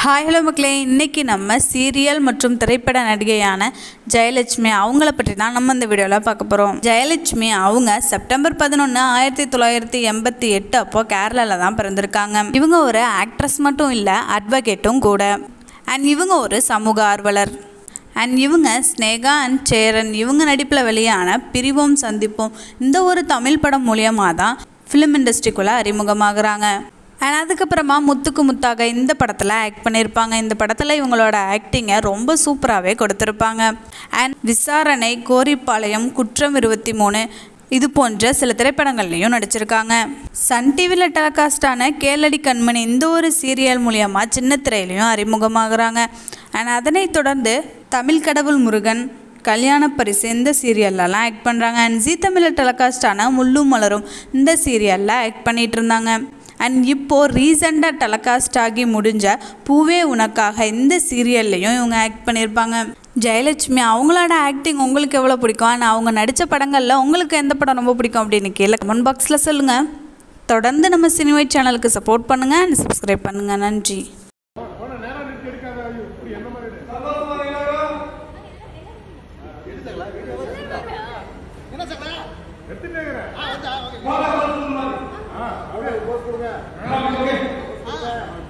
hi hello மக்களே இன்றைக்கி நம்ம சீரியல் மற்றும் திரைப்பட நடிகையான ஜெயலட்சுமி அவங்கள பற்றி தான் நம்ம இந்த வீடியோவில் பார்க்க போகிறோம் ஜெயலட்சுமி அவங்க செப்டம்பர் பதினொன்று ஆயிரத்தி தொள்ளாயிரத்தி எண்பத்தி எட்டு அப்போ கேரளாவில் தான் பிறந்திருக்காங்க இவங்க ஒரு ஆக்ட்ரஸ் மட்டும் இல்லை அட்வொகேட்டும் கூட அண்ட் இவங்க ஒரு சமூக ஆர்வலர் அண்ட் இவங்க ஸ்னேகா அண்ட் சேரன் இவங்க நடிப்பில் வெளியான பிரிவோம் சந்திப்போம் இந்த ஒரு தமிழ் படம் மூலியமாக தான் ஃபிலிம் இண்டஸ்ட்ரிக்குள்ளே அறிமுகமாகறாங்க அண்ட் அதுக்கப்புறமா முத்துக்கு முத்தாக இந்த படத்தில் ஆக்ட் பண்ணியிருப்பாங்க இந்த படத்தில் இவங்களோட ஆக்டிங்கை ரொம்ப சூப்பராகவே கொடுத்துருப்பாங்க அண்ட் விசாரணை கோரிப்பாளையம் குற்றம் இருபத்தி மூணு இது போன்ற சில திரைப்படங்கள்லையும் நடிச்சிருக்காங்க சன் டிவியில் டெலிகாஸ்டான கேளடி கண்மணி இந்த ஒரு சீரியல் மூலியமாக சின்ன திரையிலையும் அறிமுகமாகறாங்க அண்ட் அதனைத் தொடர்ந்து தமிழ் கடவுள் முருகன் கல்யாண பரிசு இந்த சீரியல்லலாம் ஆக்ட் பண்ணுறாங்க அண்ட் ஜீ தமிழில் டெலிகாஸ்டான முள்ளும் மலரும் இந்த சீரியலில் ஆக்ட் பண்ணிகிட்டு இருந்தாங்க அண்ட் இப்போது ரீசெண்டாக டெலிகாஸ்ட் ஆகி முடிஞ்ச பூவே உனக்காக இந்த சீரியல்லையும் இவங்க ஆக்ட் பண்ணியிருப்பாங்க ஜெயலட்சுமி அவங்களோட ஆக்டிங் உங்களுக்கு எவ்வளோ பிடிக்கும் அண்ட் அவங்க நடித்த படங்களில் உங்களுக்கு எந்த படம் ரொம்ப பிடிக்கும் அப்படின்னு கீழே கமெண்ட் பாக்ஸில் சொல்லுங்கள் தொடர்ந்து நம்ம சினிமை சேனலுக்கு சப்போர்ட் பண்ணுங்கள் அண்ட் சப்ஸ்கிரைப் பண்ணுங்கள் நன்றி எடுத்துட்டேங்கிறேன்